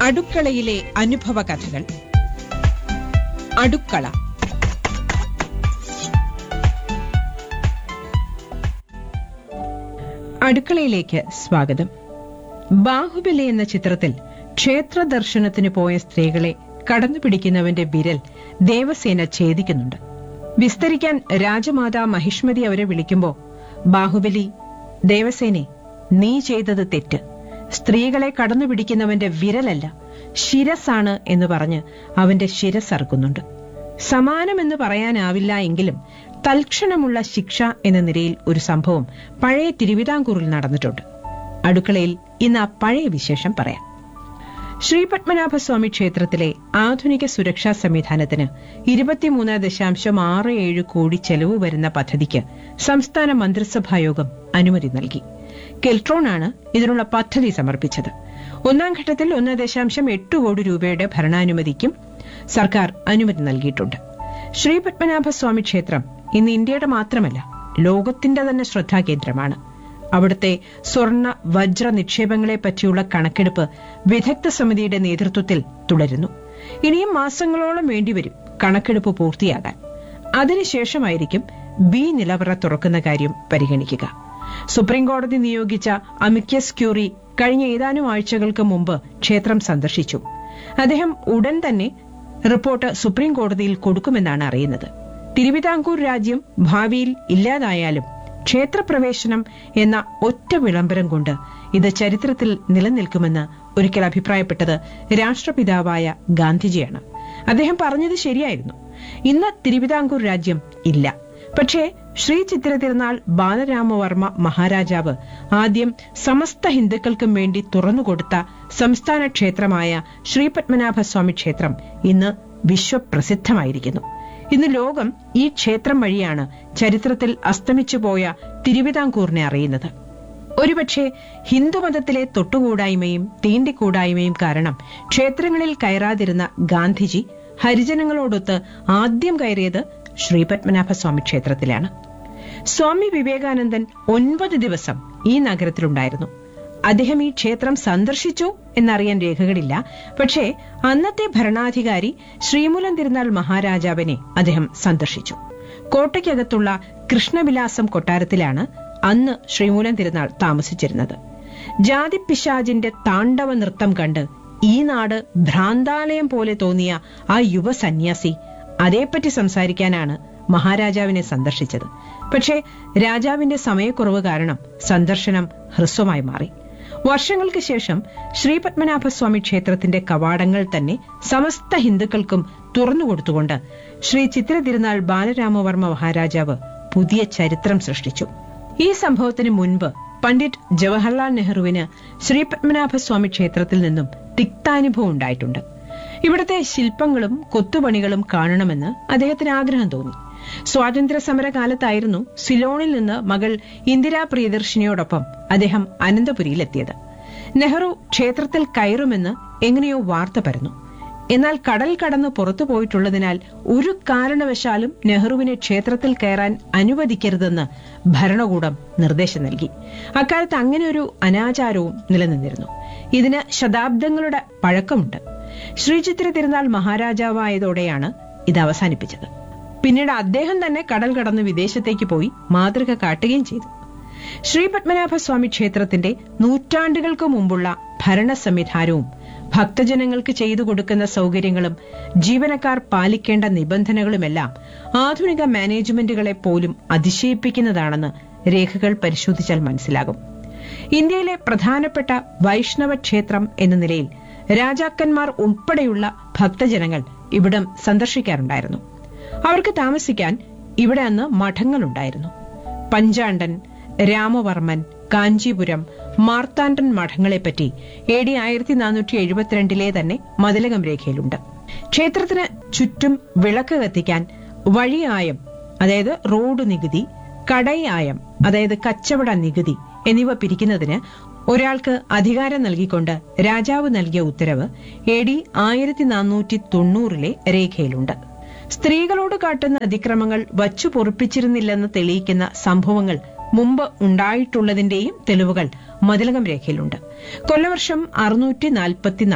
അടുക്കളയിലെ അനുഭവ കഥകൾ അടുക്കള അടുക്കളയിലേക്ക് സ്വാഗതം ബാഹുബലി എന്ന ചിത്രത്തിൽ ക്ഷേത്ര ദർശനത്തിന് പോയ സ്ത്രീകളെ കടന്നുപിടിക്കുന്നവന്റെ വിരൽ ദേവസേന ഛേദിക്കുന്നുണ്ട് വിസ്തരിക്കാൻ രാജമാതാ മഹിഷ്മതി അവരെ വിളിക്കുമ്പോ ബാഹുബലി ദേവസേനെ നീ ചെയ്തത് തെറ്റ് സ്ത്രീകളെ കടന്നുപിടിക്കുന്നവന്റെ വിരലല്ല ശിരസാണ് എന്ന് പറഞ്ഞ് അവന്റെ ശിരസറുക്കുന്നുണ്ട് സമാനമെന്ന് പറയാനാവില്ല എങ്കിലും തൽക്ഷണമുള്ള ശിക്ഷ എന്ന നിലയിൽ ഒരു സംഭവം പഴയ തിരുവിതാംകൂറിൽ നടന്നിട്ടുണ്ട് അടുക്കളയിൽ ഇന്ന് ആ പഴയ വിശേഷം പറയാം ശ്രീപത്മനാഭസ്വാമി ക്ഷേത്രത്തിലെ ആധുനിക സുരക്ഷാ സംവിധാനത്തിന് ഇരുപത്തിമൂന്ന് ദശാംശം ആറ് ഏഴ് കോടി ചെലവ് വരുന്ന പദ്ധതിക്ക് സംസ്ഥാന മന്ത്രിസഭായോഗം അനുമതി നൽകി കെൽട്രോണാണ് ഇതിനുള്ള പദ്ധതി സമർപ്പിച്ചത് ഒന്നാം ഘട്ടത്തിൽ ഒന്ന് ദശാംശം എട്ട് കോടി രൂപയുടെ ഭരണാനുമതിക്കും സർക്കാർ അനുമതി നൽകിയിട്ടുണ്ട് ശ്രീപത്മനാഭസ്വാമി ക്ഷേത്രം ഇന്ന് ഇന്ത്യയുടെ മാത്രമല്ല ലോകത്തിന്റെ തന്നെ ശ്രദ്ധാകേന്ദ്രമാണ് അവിടുത്തെ സ്വർണ വജ്ര നിക്ഷേപങ്ങളെ പറ്റിയുള്ള കണക്കെടുപ്പ് വിദഗ്ധ സമിതിയുടെ നേതൃത്വത്തിൽ തുടരുന്നു ഇനിയും മാസങ്ങളോളം വേണ്ടിവരും കണക്കെടുപ്പ് പൂർത്തിയാകാൻ അതിനുശേഷമായിരിക്കും ബി നിലവറ തുറക്കുന്ന കാര്യം പരിഗണിക്കുക സുപ്രീംകോടതി നിയോഗിച്ച അമിക്കസ് ക്യൂറി കഴിഞ്ഞ ഏതാനും ആഴ്ചകൾക്ക് മുമ്പ് ക്ഷേത്രം സന്ദർശിച്ചു അദ്ദേഹം ഉടൻ തന്നെ റിപ്പോർട്ട് സുപ്രീം കോടതിയിൽ കൊടുക്കുമെന്നാണ് അറിയുന്നത് തിരുവിതാംകൂർ രാജ്യം ഭാവിയിൽ ഇല്ലാതായാലും ക്ഷേത്രപ്രവേശനം എന്ന ഒറ്റ വിളംബരം കൊണ്ട് ഇത് ചരിത്രത്തിൽ നിലനിൽക്കുമെന്ന് ഒരിക്കൽ അഭിപ്രായപ്പെട്ടത് രാഷ്ട്രപിതാവായ ഗാന്ധിജിയാണ് അദ്ദേഹം പറഞ്ഞത് ശരിയായിരുന്നു ഇന്ന് തിരുവിതാംകൂർ രാജ്യം ഇല്ല പക്ഷേ ശ്രീ ചിത്ര തിരുനാൾ ബാലരാമവർമ്മ മഹാരാജാവ് ആദ്യം സമസ്ത ഹിന്ദുക്കൾക്കും വേണ്ടി തുറന്നുകൊടുത്ത സംസ്ഥാന ക്ഷേത്രമായ ശ്രീപത്മനാഭസ്വാമി ക്ഷേത്രം ഇന്ന് വിശ്വപ്രസിദ്ധമായിരിക്കുന്നു ഇന്ന് ലോകം ഈ ക്ഷേത്രം വഴിയാണ് ചരിത്രത്തിൽ അസ്തമിച്ചുപോയ തിരുവിതാംകൂറിനെ അറിയുന്നത് ഒരുപക്ഷെ ഹിന്ദുമതത്തിലെ തൊട്ടുകൂടായ്മയും തീണ്ടിക്കൂടായ്മയും കാരണം ക്ഷേത്രങ്ങളിൽ കയറാതിരുന്ന ഗാന്ധിജി ഹരിജനങ്ങളോടൊത്ത് ആദ്യം കയറിയത് ശ്രീപത്മനാഭസ്വാമി ക്ഷേത്രത്തിലാണ് സ്വാമി വിവേകാനന്ദൻ ഒൻപത് ദിവസം ഈ നഗരത്തിലുണ്ടായിരുന്നു അദ്ദേഹം ഈ ക്ഷേത്രം സന്ദർശിച്ചു എന്നറിയാൻ രേഖകളില്ല പക്ഷേ അന്നത്തെ ഭരണാധികാരി ശ്രീമൂലം തിരുനാൾ മഹാരാജാവിനെ അദ്ദേഹം സന്ദർശിച്ചു കോട്ടയ്ക്കകത്തുള്ള കൃഷ്ണവിലാസം കൊട്ടാരത്തിലാണ് അന്ന് ശ്രീമൂലം തിരുനാൾ താമസിച്ചിരുന്നത് ജാതിപ്പിശാജിന്റെ താണ്ഡവ നൃത്തം കണ്ട് ഈ നാട് ഭ്രാന്താലയം പോലെ തോന്നിയ ആ യുവ സന്യാസി അതേപ്പറ്റി സംസാരിക്കാനാണ് മഹാരാജാവിനെ സന്ദർശിച്ചത് പക്ഷേ രാജാവിന്റെ സമയക്കുറവ് കാരണം സന്ദർശനം ഹ്രസ്വമായി മാറി വർഷങ്ങൾക്ക് ശേഷം ശ്രീപത്മനാഭസ്വാമി ക്ഷേത്രത്തിന്റെ കവാടങ്ങൾ തന്നെ സമസ്ത ഹിന്ദുക്കൾക്കും തുറന്നുകൊടുത്തുകൊണ്ട് ശ്രീ ചിത്ര തിരുനാൾ ബാലരാമവർമ്മ മഹാരാജാവ് പുതിയ ചരിത്രം സൃഷ്ടിച്ചു ഈ സംഭവത്തിന് മുൻപ് പണ്ഡിറ്റ് ജവഹർലാൽ നെഹ്റുവിന് ശ്രീപത്മനാഭസ്വാമി ക്ഷേത്രത്തിൽ നിന്നും തിക്താനുഭവം ഉണ്ടായിട്ടുണ്ട് ഇവിടുത്തെ ശില്പങ്ങളും കൊത്തുപണികളും കാണണമെന്ന് അദ്ദേഹത്തിന് ആഗ്രഹം തോന്നി സ്വാതന്ത്ര്യ സമര കാലത്തായിരുന്നു സിലോണിൽ നിന്ന് മകൾ ഇന്ദിരാ പ്രിയദർശിനിയോടൊപ്പം അദ്ദേഹം അനന്തപുരിയിലെത്തിയത് നെഹ്റു ക്ഷേത്രത്തിൽ കയറുമെന്ന് എങ്ങനെയോ വാർത്ത പരന്നു എന്നാൽ കടൽ കടന്ന് പുറത്തു പോയിട്ടുള്ളതിനാൽ ഒരു കാരണവശാലും നെഹ്റുവിനെ ക്ഷേത്രത്തിൽ കയറാൻ അനുവദിക്കരുതെന്ന് ഭരണകൂടം നിർദ്ദേശം നൽകി അക്കാലത്ത് അങ്ങനെ ഒരു അനാചാരവും നിലനിന്നിരുന്നു ഇതിന് ശതാബ്ദങ്ങളുടെ പഴക്കമുണ്ട് ശ്രീചിത്ര തിരുനാൾ മഹാരാജാവായതോടെയാണ് ഇത് അവസാനിപ്പിച്ചത് പിന്നീട് അദ്ദേഹം തന്നെ കടൽ കടന്ന് വിദേശത്തേക്ക് പോയി മാതൃക കാട്ടുകയും ചെയ്തു ശ്രീപത്മനാഭസ്വാമി ക്ഷേത്രത്തിന്റെ നൂറ്റാണ്ടുകൾക്ക് മുമ്പുള്ള ഭരണ സംവിധാനവും ഭക്തജനങ്ങൾക്ക് ചെയ്തു കൊടുക്കുന്ന സൗകര്യങ്ങളും ജീവനക്കാർ പാലിക്കേണ്ട നിബന്ധനകളുമെല്ലാം ആധുനിക മാനേജ്മെന്റുകളെ പോലും അതിശയിപ്പിക്കുന്നതാണെന്ന് രേഖകൾ പരിശോധിച്ചാൽ മനസ്സിലാകും ഇന്ത്യയിലെ പ്രധാനപ്പെട്ട വൈഷ്ണവ ക്ഷേത്രം എന്ന നിലയിൽ രാജാക്കന്മാർ ഉൾപ്പെടെയുള്ള ഭക്തജനങ്ങൾ ഇവിടം സന്ദർശിക്കാറുണ്ടായിരുന്നു അവർക്ക് താമസിക്കാൻ ഇവിടെ അന്ന് മഠങ്ങളുണ്ടായിരുന്നു പഞ്ചാണ്ടൻ രാമവർമ്മൻ കാഞ്ചീപുരം മാർത്താണ്ഡൻ മഠങ്ങളെപ്പറ്റി എ ഡി ആയിരത്തി നാനൂറ്റി എഴുപത്തിരണ്ടിലെ തന്നെ മതിലകം രേഖയിലുണ്ട് ക്ഷേത്രത്തിന് ചുറ്റും വിളക്ക് കത്തിക്കാൻ വഴിയായം അതായത് റോഡ് നികുതി കടയായം അതായത് കച്ചവട നികുതി എന്നിവ പിരിക്കുന്നതിന് ഒരാൾക്ക് അധികാരം നൽകിക്കൊണ്ട് രാജാവ് നൽകിയ ഉത്തരവ് എ ഡി ആയിരത്തി നാനൂറ്റി തൊണ്ണൂറിലെ രേഖയിലുണ്ട് സ്ത്രീകളോട് കാട്ടുന്ന അതിക്രമങ്ങൾ വച്ചു പൊറുപ്പിച്ചിരുന്നില്ലെന്ന് തെളിയിക്കുന്ന സംഭവങ്ങൾ മുമ്പ് ഉണ്ടായിട്ടുള്ളതിന്റെയും തെളിവുകൾ മതിലകം രേഖയിലുണ്ട് കൊല്ലവർഷം അറുന്നൂറ്റി നാൽപ്പത്തിനാല്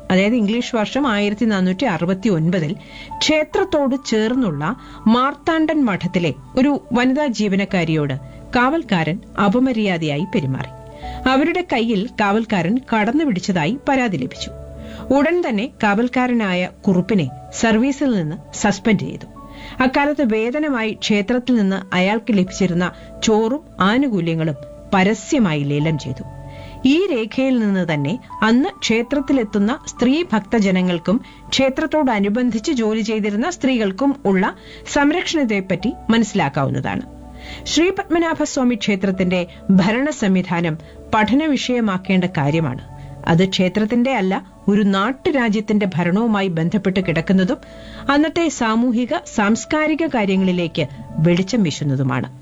അതായത് ഇംഗ്ലീഷ് വർഷം ആയിരത്തി നാനൂറ്റി അറുപത്തി ഒൻപതിൽ ക്ഷേത്രത്തോട് ചേർന്നുള്ള മാർത്താണ്ഡൻ മഠത്തിലെ ഒരു വനിതാ ജീവനക്കാരിയോട് കാവൽക്കാരൻ അപമര്യാദയായി പെരുമാറി അവരുടെ കയ്യിൽ കാവൽക്കാരൻ കടന്നു പിടിച്ചതായി പരാതി ലഭിച്ചു ഉടൻ തന്നെ കാവൽക്കാരനായ കുറുപ്പിനെ സർവീസിൽ നിന്ന് സസ്പെൻഡ് ചെയ്തു അക്കാലത്ത് വേതനമായി ക്ഷേത്രത്തിൽ നിന്ന് അയാൾക്ക് ലഭിച്ചിരുന്ന ചോറും ആനുകൂല്യങ്ങളും പരസ്യമായി ലേലം ചെയ്തു ഈ രേഖയിൽ നിന്ന് തന്നെ അന്ന് ക്ഷേത്രത്തിലെത്തുന്ന സ്ത്രീ ഭക്തജനങ്ങൾക്കും ക്ഷേത്രത്തോടനുബന്ധിച്ച് ജോലി ചെയ്തിരുന്ന സ്ത്രീകൾക്കും ഉള്ള സംരക്ഷണത്തെപ്പറ്റി മനസ്സിലാക്കാവുന്നതാണ് ശ്രീ പത്മനാഭസ്വാമി ക്ഷേത്രത്തിന്റെ ഭരണ സംവിധാനം പഠന വിഷയമാക്കേണ്ട കാര്യമാണ് അത് ക്ഷേത്രത്തിന്റെ അല്ല ഒരു നാട്ടുരാജ്യത്തിന്റെ ഭരണവുമായി ബന്ധപ്പെട്ട് കിടക്കുന്നതും അന്നത്തെ സാമൂഹിക സാംസ്കാരിക കാര്യങ്ങളിലേക്ക് വെളിച്ചം വീശുന്നതുമാണ്